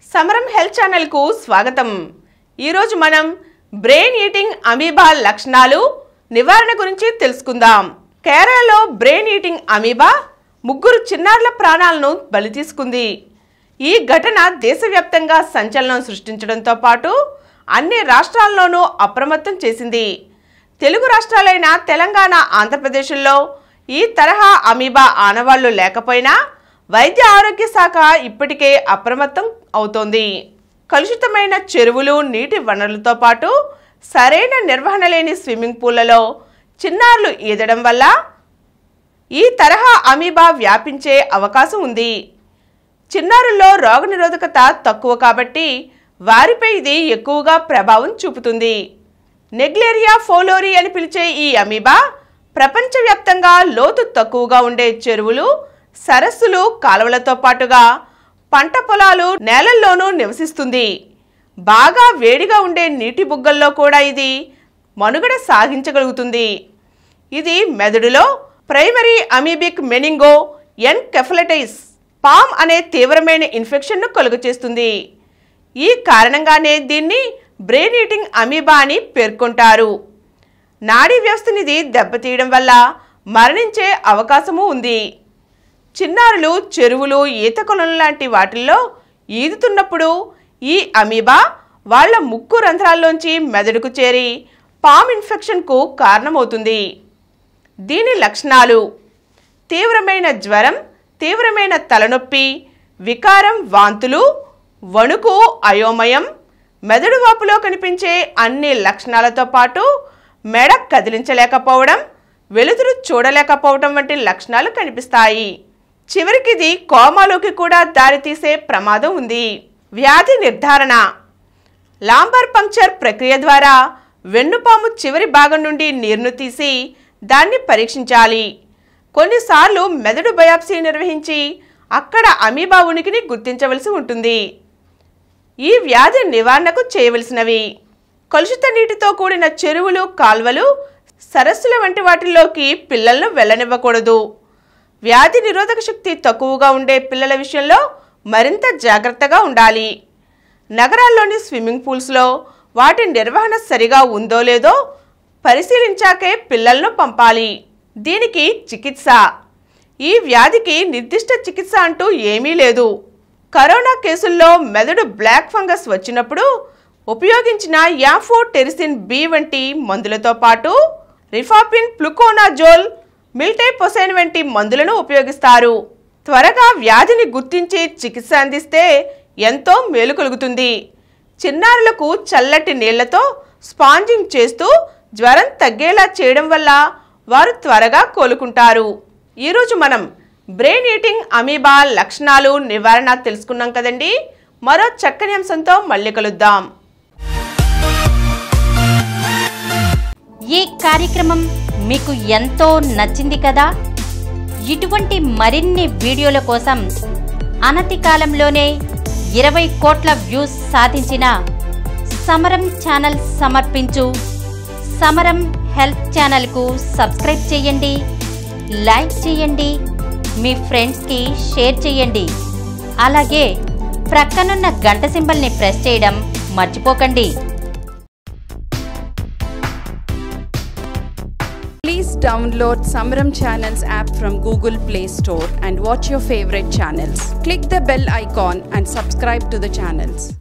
సమరం హెల్త్ ఛానల్కు స్వాగతం ఈరోజు మనం బ్రెయిన్ ఈటింగ్ అమీబా లక్షణాలు నివారణ గురించి తెలుసుకుందాం కేరళలో బ్రెయిన్ ఈటింగ్ అమీబా ముగ్గురు చిన్నారుల ప్రాణాలను బలి తీసుకుంది ఈ ఘటన దేశవ్యాప్తంగా సంచలనం సృష్టించడంతో పాటు అన్ని రాష్ట్రాల్లోనూ అప్రమత్తం చేసింది తెలుగు రాష్ట్రాలైన తెలంగాణ ఆంధ్రప్రదేశ్లో ఈ తరహా అమీబా ఆనవాళ్లు లేకపోయినా వైద్య ఆరోగ్య శాఖ ఇప్పటికే అప్రమత్తం అవుతోంది కలుషితమైన చెరువులు నీటి వనరులతో పాటు సరైన నిర్వహణ లేని స్విమ్మింగ్ పూల్లలో చిన్నారులు ఈదడం వల్ల ఈ తరహా అమీబా వ్యాపించే అవకాశం ఉంది చిన్నారుల్లో రోగనిరోధకత తక్కువ కాబట్టి వారిపై ఇది ఎక్కువగా ప్రభావం చూపుతుంది నెగ్లేరియా ఫోలోరి అని పిలిచే ఈ అమీబా ప్రపంచవ్యాప్తంగా లోతు తక్కువగా ఉండే చెరువులు సరస్సులు కాలువలతో పాటుగా పంట పొలాలు నేలల్లోనూ నివసిస్తుంది బాగా వేడిగా ఉండే నీటి బుగ్గల్లో కూడా ఇది మనుగడ సాగించగలుగుతుంది ఇది మెదడులో primary amoebic meningoencephalitis PAM అనే తీవ్రమైన ఇన్ఫెక్షన్ను కలుగచేస్తుంది ఈ కారణంగానే దీన్ని బ్రెయిన్ ఈటింగ్ అమీబా అని పేర్కొంటారు నాడీ వ్యవస్థని ఇది దెబ్బతీయడం వల్ల మరణించే అవకాశము ఉంది చిన్నారులు చెరువులు ఈత కొలను లాంటి వాటిల్లో ఈదుతున్నప్పుడు ఈ అమీబా వాళ్ళ ముక్కు రంధ్రాల్లోంచి మెదడుకు చేరి పామ్ ఇన్ఫెక్షన్కు కారణమవుతుంది దీని లక్షణాలు తీవ్రమైన జ్వరం తీవ్రమైన తలనొప్పి వికారం వాంతులు వణుకు అయోమయం మెదడు వాపులో కనిపించే అన్ని లక్షణాలతో పాటు మెడ కదిలించలేకపోవడం వెలుతురు చూడలేకపోవడం వంటి లక్షణాలు కనిపిస్తాయి చివరికి ఇది కోమాలోకి కూడా దారితీసే ప్రమాదం ఉంది వ్యాధి నిర్ధారణ లాంబర్ పంక్చర్ ప్రక్రియ ద్వారా వెన్నుపాము చివరి భాగం నుండి నీరును తీసి దాన్ని పరీక్షించాలి కొన్నిసార్లు మెదడు బయాప్సీ నిర్వహించి అక్కడ అమీబా ఉనికిని గుర్తించవలసి ఉంటుంది ఈ వ్యాధి నివారణకు చేయవలసినవి కలుషిత నీటితో కూడిన చెరువులు కాల్వలు సరస్సుల వంటి వాటిల్లోకి పిల్లలను వెళ్ళనివ్వకూడదు వ్యాధి నిరోధక శక్తి తక్కువగా ఉండే పిల్లల విషయంలో మరింత జాగ్రత్తగా ఉండాలి నగరాల్లోని స్విమ్మింగ్ పూల్స్లో వాటి నిర్వహణ సరిగా ఉందో లేదో పరిశీలించాకే పిల్లలను పంపాలి దీనికి చికిత్స ఈ వ్యాధికి నిర్దిష్ట చికిత్స అంటూ ఏమీ లేదు కరోనా కేసుల్లో మెదడు బ్లాక్ ఫంగస్ వచ్చినప్పుడు ఉపయోగించిన యాఫోటెరిసిన్ బి వంటి మందులతో పాటు రిఫాపిన్ ప్లుకోనాజోల్ మిల్టైపొసైన్ వంటి మందులను ఉపయోగిస్తారు త్వరగా వ్యాధిని గుర్తించి చికిత్స అందిస్తే ఎంతో మేలు కలుగుతుంది చిన్నారులకు చల్లటి నీళ్లతో స్పాంజింగ్ చేస్తూ జ్వరం తగ్గేలా చేయడం వల్ల వారు త్వరగా కోలుకుంటారు ఈరోజు మనం బ్రెయిన్ ఈటింగ్ అమీబా లక్షణాలు నివారణ తెలుసుకున్నాం కదండి మరో చక్కని అంశంతో మళ్ళీ కలుద్దాం ఈ కార్యక్రమం మీకు ఎంతో నచ్చింది కదా ఇటువంటి మరిన్ని వీడియోల కోసం అనతి కాలంలోనే ఇరవై కోట్ల వ్యూస్ సాధించిన సమరం ఛానల్ సమర్పించు సమరం హెల్త్ ఛానల్కు సబ్స్క్రైబ్ చేయండి లైక్ చేయండి మీ ఫ్రెండ్స్కి షేర్ చేయండి అలాగే ప్రక్కనున్న గంట సింబల్ని ప్రెస్ చేయడం మర్చిపోకండి Please download Samram Channels app from Google Play Store and watch your favorite channels. Click the bell icon and subscribe to the channels.